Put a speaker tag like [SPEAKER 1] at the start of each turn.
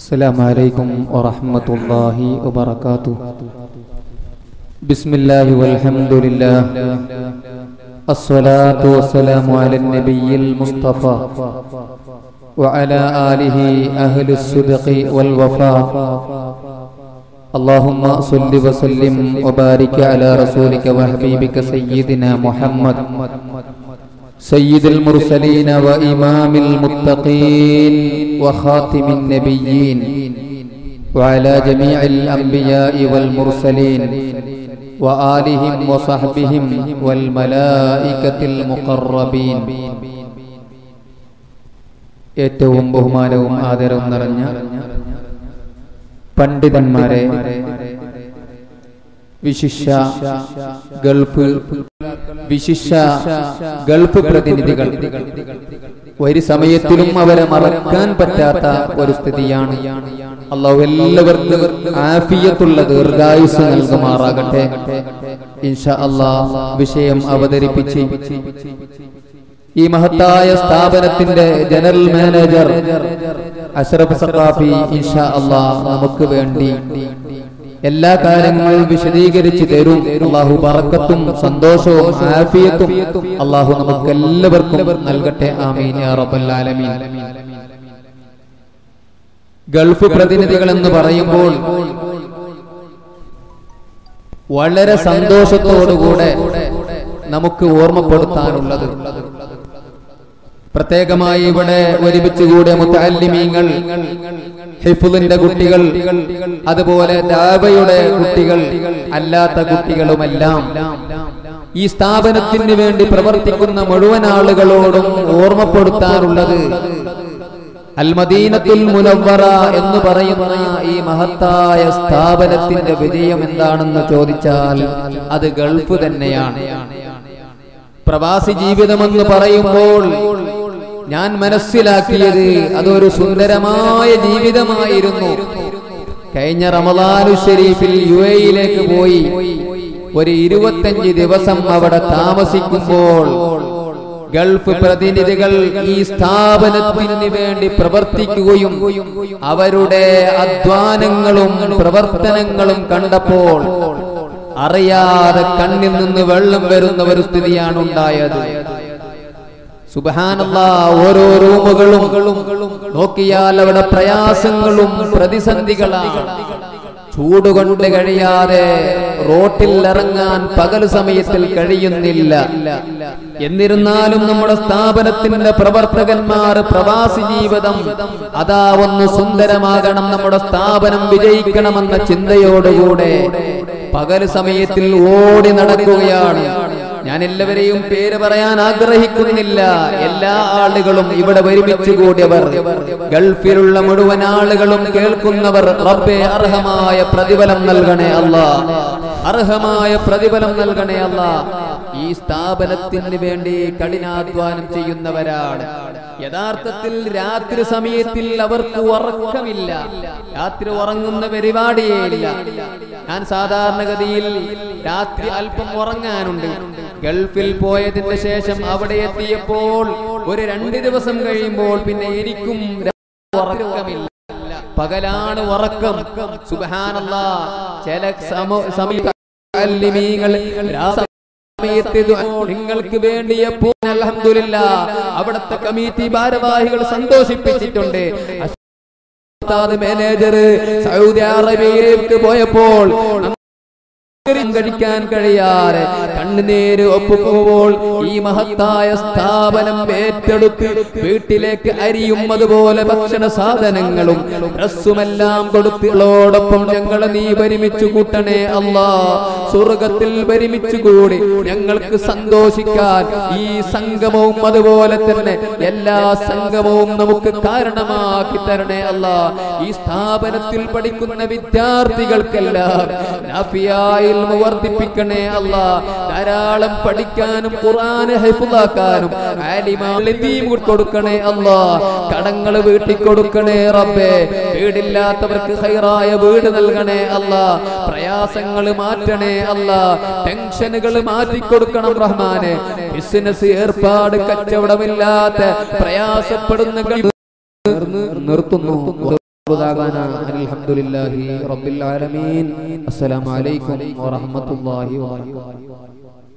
[SPEAKER 1] السلام عليكم ورحمة الله وبركاته بسم الله والحمد لله الصلاة والسلام على النبي المصطفى وعلى آله أهل الصدق والوفاء اللهم صل وسلم وبارك على رسولك وحبيبك سيدنا محمد سيد المرسلين وإمام المتقين وخاتم النبيين وعلى جميع الأنبياء والمرسلين وآلهم وصحبهم والملائكة المقربين ഏറ്റവും ബഹുമാനവും ആദരവും നിറഞ്ഞ പണ്ഡിതന്മാരെ വിശിഷ്ട ഗൾഫ് വിശിഷ്ട ഗൾഫ് പ്രതിനിധികൾ ഒരു സമയത്തിലും അവരെ മറക്കാൻ പറ്റാത്ത ഒരു സ്ഥിതിയാണ് അള്ളാഹു എല്ലാവർക്കും ആഫിയത്തുള്ള ദീർഘായുസ് നൽകുമാറാകട്ടെ ഇൻഷാ അള്ളാഹ് വിഷയം അവതരിപ്പിച്ച് ഈ മഹത്തായ സ്ഥാപനത്തിന്റെ ജനറൽ മാനേജർ അഷ്റഫ് സഖാഫി ഇൻഷാ അള്ളാഹ് നമുക്ക് വേണ്ടി എല്ലാ കാര്യങ്ങളും വിശദീകരിച്ചു തരും അള്ളാഹു പറക്കത്തും സന്തോഷവും ആഫിയത്തും അള്ളാഹു നമുക്ക് എല്ലാവർക്കും നൽകട്ടെ ആമീൻ യാ റബ്ബൽ ആലമീൻ ഗൾഫ് പ്രതിനിധികൾ എന്ന് പറയുമ്പോൾ വളരെ സന്തോഷത്തോടുകൂടെ നമുക്ക് ഓർമ്മപ്പെടുത്താനുള്ളത് പ്രത്യേകമായി ഇവിടെ ഒരുമിച്ച് കൂടിയ മുത്തല്ലിമീങ്ങൾ ഹിഫുലിന്റെ കുട്ടികൾ അതുപോലെ ദാബയുടെ കുട്ടികൾ അല്ലാത്ത കുട്ടികളുമെല്ലാം ഈ സ്ഥാപനത്തിന് വേണ്ടി പ്രവർത്തിക്കുന്ന മുഴുവൻ ആളുകളോടും ഓർമ്മപ്പെടുത്താറുള്ളത് അൽമദീനത്തുൽ മുനവറ എന്ന് പറയുന്ന ഈ മഹത്തായ സ്ഥാപനത്തിന്റെ വിജയം എന്താണെന്ന് ചോദിച്ചാൽ അത് ഗൾഫ് തന്നെയാണ് പ്രവാസി ജീവിതമെന്ന് പറയുമ്പോൾ ഞാൻ മനസ്സിലാക്കിയത് അതൊരു സുന്ദരമായ ജീവിതമായിരുന്നു കഴിഞ്ഞ റമദാനു ഷരീഫിൽ യു എയിലേക്ക് പോയി ഒരു ഇരുപത്തഞ്ച് ദിവസം അവിടെ താമസിക്കുമ്പോൾ ഗൾഫ് പ്രതിനിധികൾ ഈ സ്ഥാപനത്തിന് വേണ്ടി പ്രവർത്തിക്കുകയും അവരുടെ അധ്വാനങ്ങളും പ്രവർത്തനങ്ങളും കണ്ടപ്പോൾ അറിയാതെ കണ്ണിൽ നിന്ന് വെള്ളം വരുന്ന ഒരു സ്ഥിതിയാണ് ഉണ്ടായത് സുബാനല്ല ഓരോ റൂമുകളും നോക്കിയാൽ അവിടെ പ്രയാസങ്ങളും പ്രതിസന്ധികളാണ് ചൂടുകൊണ്ട് കഴിയാതെ റോട്ടിൽ ഇറങ്ങാൻ പകൽ സമയത്തിൽ കഴിയുന്നില്ല എന്നിരുന്നാലും നമ്മുടെ സ്ഥാപനത്തിന്റെ പ്രവർത്തകന്മാർ പ്രവാസി ജീവിതം അതാ ഒന്ന് സുന്ദരമാകണം നമ്മുടെ സ്ഥാപനം വിജയിക്കണമെന്ന ചിന്തയോടുകൂടെ പകൽ സമയത്തിൽ ഓടി നടക്കുകയാണ് ഞാൻ എല്ലാവരെയും പേര് പറയാൻ ആഗ്രഹിക്കുന്നില്ല എല്ലാ ആളുകളും ഇവിടെ ഒരുമിച്ച് കൂടിയവർ ഗൾഫിലുള്ള മുഴുവൻ ആളുകളും കേൾക്കുന്നവർ റബ്ബെ അർഹമായ പ്രതിഫലം നൽകണേ അല്ല അർഹമായ പ്രതിഫലം നൽകണേ അല്ല ഈ സ്ഥാപനത്തിന് വേണ്ടി കഠിനാധ്വാനം ചെയ്യുന്നവരാണ് യഥാർത്ഥത്തിൽ രാത്രി സമയത്തിൽ അവർക്ക് ഉറക്കമില്ല രാത്രി ഉറങ്ങുന്ന പരിപാടിയേ ഇല്ല ഞാൻ സാധാരണഗതിയിൽ രാത്രി അല്പം ഉറങ്ങാനുണ്ട് ഗൾഫിൽ പോയതിന് ശേഷം അവിടെ എത്തിയപ്പോൾ ഒരു രണ്ട് ദിവസം കഴിയുമ്പോൾ പിന്നെ എനിക്കും ഉറക്കമില്ല പകലാണ് ഉറക്കം സുബാനല്ല ചില സമീപങ്ങൾ സമയത്ത് നിങ്ങൾക്ക് വേണ്ടി എപ്പോൾ അലഹമില്ല അവിടുത്തെ കമ്മിറ്റി ഭാരവാഹികൾ സന്തോഷിപ്പിച്ചിട്ടുണ്ട് മാനേജർ സൗദി അറേബ്യയിലേക്ക് പോയപ്പോൾ കഴിക്കാൻ കഴിയാതെ കണ്ണുനീര് ഒപ്പുമ്പോൾ ഈ മഹത്തായ സ്ഥാപനം ഏറ്റെടുത്ത് വീട്ടിലേക്ക് അരിയും അതുപോലെ ഭക്ഷണ സാധനങ്ങളും ഡ്രസ്സുമെല്ലാം കൊടുത്തുകളോടൊപ്പം ഞങ്ങളെ നീ പരിമിച്ചു കൂട്ടണേ അല്ലാ സ്വർഗത്തിൽ പരിമിച്ചു കൂടി ഞങ്ങൾക്ക് സന്തോഷിക്കാൻ ഈ സംഗമവും അതുപോലെ തന്നെ എല്ലാ സംഗമവും നമുക്ക് കാരണമാക്കി തരണേ അല്ല ഈ സ്ഥാപനത്തിൽ പഠിക്കുന്ന വിദ്യാർത്ഥികൾക്കെല്ലാം നാഫിയായി ഇൽമ വർദ്ധിപ്പിക്കണേ അല്ല ധാരാളം പഠിക്കാനും ഖുർആന് ഹൈഫുള്ളാക്കാനും ആലിമാലിതീം കൊടുക്കണേ അല്ല കടങ്ങൾ വീട്ടി കൊടുക്കണേ റബ്ബേ വീടില്ലാത്തവർക്ക് ഹൈറായ വീട് നൽകണേ അല്ല പ്രയാസങ്ങൾ മാറ്റണേ അല്ല ടെൻഷനുകൾ മാറ്റിക്കൊടുക്കണം റഹ്മാനെ ബിസിനസ് ഏർപ്പാട് കച്ചവടമില്ലാത്ത പ്രയാസപ്പെടുന്ന നിർത്തുന്നു دعوانا أن الحمد لله رب العالمين السلام عليكم ورحمة الله وبركاته